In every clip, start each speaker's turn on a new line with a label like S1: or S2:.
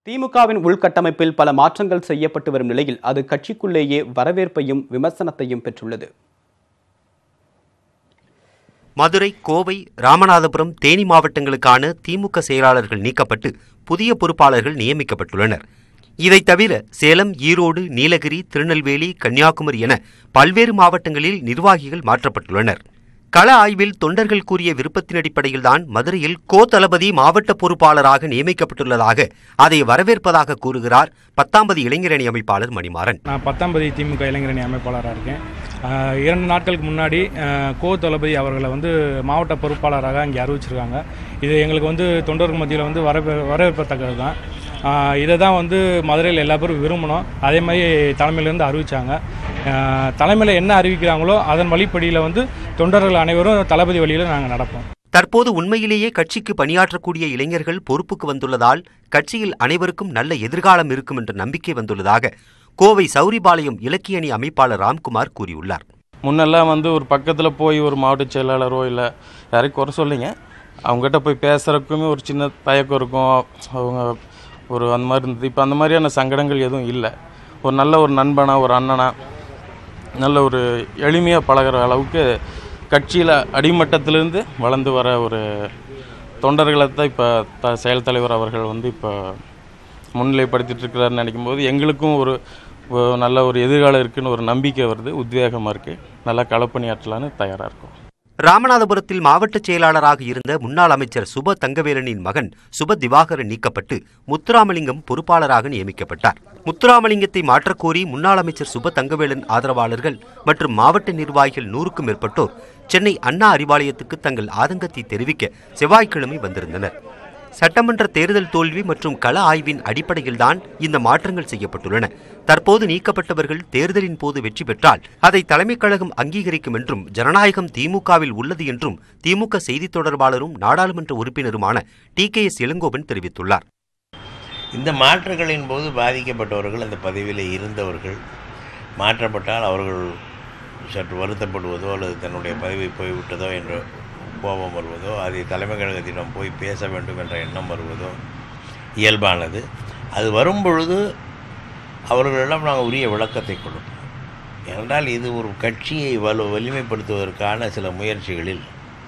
S1: திமுகவின் உள்கட்டமைப்பில் பல மாற்றங்கள் செய்யப்பட்டு வரும் நிலையில் அது கட்சிக்குள்ளேயே வரவேற்பையும் விமர்சனத்தையும் பெற்றுள்ளது
S2: மதுரை கோவை ராமநாதபுரம் தேனி மாவட்டங்களுக்கான திமுக செயலாளர்கள் நீக்கப்பட்டு புதிய பொறுப்பாளர்கள் நியமிக்கப்பட்டுள்ளனர் இதைத் தவிர சேலம் ஈரோடு நீலகிரி திருநெல்வேலி கன்னியாகுமரி என பல்வேறு மாவட்டங்களில் நிர்வாகிகள் மாற்றப்பட்டுள்ளனர் கள ஆய்வில் தொண்டர்கள் கூறிய விருப்பத்தின் அடிப்படையில்தான் மதுரையில் கோ தளபதி மாவட்ட பொறுப்பாளராக நியமிக்கப்பட்டுள்ளதாக அதை வரவேற்பதாக கூறுகிறார் பத்தாம்பது இளைஞரணி அமைப்பாளர் மணிமாறன்
S3: நான் பத்தாம்பதி திமுக இளைஞரணி அமைப்பாளராக இருக்கேன் ஆஹ் இரண்டு நாட்களுக்கு முன்னாடி ஆஹ் கோ தளபதி அவர்களை வந்து மாவட்ட பொறுப்பாளராக இங்கே அறிவிச்சிருக்காங்க இது எங்களுக்கு வந்து தொண்டர்கள் மத்தியில் வந்து வரவே வரவேற்பத்தக்கது தான் ஆஹ் இதை தான் வந்து மதுரையில் எல்லா பேரும் விரும்பணும் அதே மாதிரி தலைமையிலேருந்து அறிவித்தாங்க தலைமையில் என்ன அறிவிக்கிறாங்களோ அதன் வழிப்படியில் வந்து தொண்டர்கள் அனைவரும் தளபதி வழியில் நாங்கள் நடப்போம்
S2: தற்போது உண்மையிலேயே கட்சிக்கு பணியாற்றக்கூடிய இளைஞர்கள் பொறுப்புக்கு வந்துள்ளதால் கட்சியில் அனைவருக்கும் நல்ல எதிர்காலம் இருக்கும் என்ற நம்பிக்கை வந்துள்ளதாக கோவை சௌரிபாளையம் இலக்கிய அணி அமைப்பாளர் ராம்குமார் கூறியுள்ளார்
S4: முன்னெல்லாம் வந்து ஒரு பக்கத்தில் போய் ஒரு மாவட்ட செயலாளரோ இல்லை யாரையும் குறை சொல்லிங்க அவங்ககிட்ட போய் பேசுகிறதுக்குமே ஒரு சின்ன தயக்கம் இருக்கும் அவங்க ஒரு அந்த மாதிரி இருந்தது இப்போ அந்த மாதிரியான சங்கடங்கள் எதுவும் இல்லை ஒரு நல்ல ஒரு நண்பனா ஒரு அண்ணனா நல்ல ஒரு எளிமையாக பழகுற அளவுக்கு கட்சியில் அடிமட்டத்திலிருந்து வளர்ந்து வர ஒரு தொண்டர்களை தான் இப்போ த செயல் தலைவர் அவர்கள் வந்து இப்போ முன்னிலைப்படுத்திட்டு இருக்கிறாருன்னு நினைக்கும் போது எங்களுக்கும் ஒரு ஒரு நல்ல ஒரு எதிர்காலம் இருக்குன்னு ஒரு நம்பிக்கை வருது உத்வேகமாக இருக்குது நல்லா களப்பணியாற்றலான்னு தயாராக இருக்கும்
S2: ராமநாதபுரத்தில் மாவட்ட செயலாளராக இருந்த முன்னாள் அமைச்சர் சுப தங்கவேலனின் மகன் சுப திவாகரன் நீக்கப்பட்டு முத்துராமலிங்கம் பொறுப்பாளராக நியமிக்கப்பட்டார் முத்துராமலிங்கத்தை மாற்றக்கோரி முன்னாள் அமைச்சர் சுப தங்கவேலன் ஆதரவாளர்கள் மற்றும் மாவட்ட நிர்வாகிகள் நூறுக்கும் மேற்பட்டோர் சென்னை அண்ணா அறிவாலயத்துக்கு தங்கள் ஆதங்கத்தை தெரிவிக்க செவ்வாய்க்கிழமை வந்திருந்தனர் சட்டமன்ற தேர்தல் தோல்வி மற்றும் கள ஆய்வின் அடிப்படையில்தான் இந்த மாற்றங்கள் செய்யப்பட்டுள்ளன தற்போது நீக்கப்பட்டவர்கள் தேர்தலின் போது வெற்றி பெற்றால் அதை தலைமைக் கழகம் அங்கீகரிக்கும் என்றும் ஜனநாயகம் திமுகவில் உள்ளது என்றும் திமுக செய்தித் தொடர்பாளரும் நாடாளுமன்ற உறுப்பினருமான டி கே எஸ் இளங்கோவன் தெரிவித்துள்ளார்
S5: இந்த மாற்றங்களின் போது பாதிக்கப்பட்டவர்கள் அந்த பதவியில் இருந்தவர்கள் மாற்றப்பட்டால் அவர்கள் சற்று வருத்தப்படுவதோ அல்லது தன்னுடைய பதவி போய்விட்டதோ என்ற கோபம் வருவதோ அதை தலைமை கழகத்திடம் போய் பேச வேண்டும் என்ற எண்ணம் வருவதோ இயல்பானது அது வரும் பொழுது அவர்களிடம் நாங்கள் உரிய விளக்கத்தை கொடுப்போம் ஏனென்றால் இது ஒரு கட்சியை வலு வலிமைப்படுத்துவதற்கான சில முயற்சிகளில்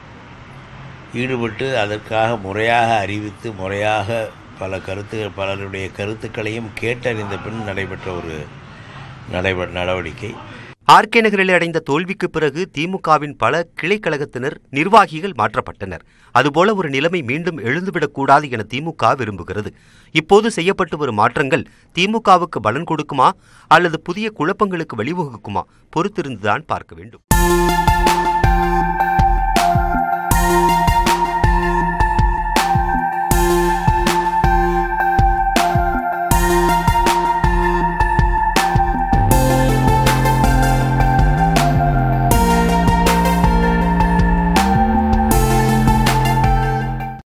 S5: ஈடுபட்டு அதற்காக முறையாக அறிவித்து முறையாக பல கருத்துகள் பலருடைய கருத்துக்களையும் கேட்டறிந்த பின் நடைபெற்ற ஒரு நடைபெ நடவடிக்கை
S2: ஆர்கே நகரில் அடைந்த தோல்விக்கு பிறகு திமுகவின் பல கிளைக்கழகத்தினர் நிர்வாகிகள் மாற்றப்பட்டனர் அதுபோல ஒரு நிலைமை மீண்டும் எழுந்துவிடக்கூடாது என திமுக விரும்புகிறது இப்போது செய்யப்பட்டு வரும் மாற்றங்கள் திமுகவுக்கு பலன் கொடுக்குமா அல்லது புதிய குழப்பங்களுக்கு வழிவகுக்குமா பொறுத்திருந்துதான் பார்க்க வேண்டும்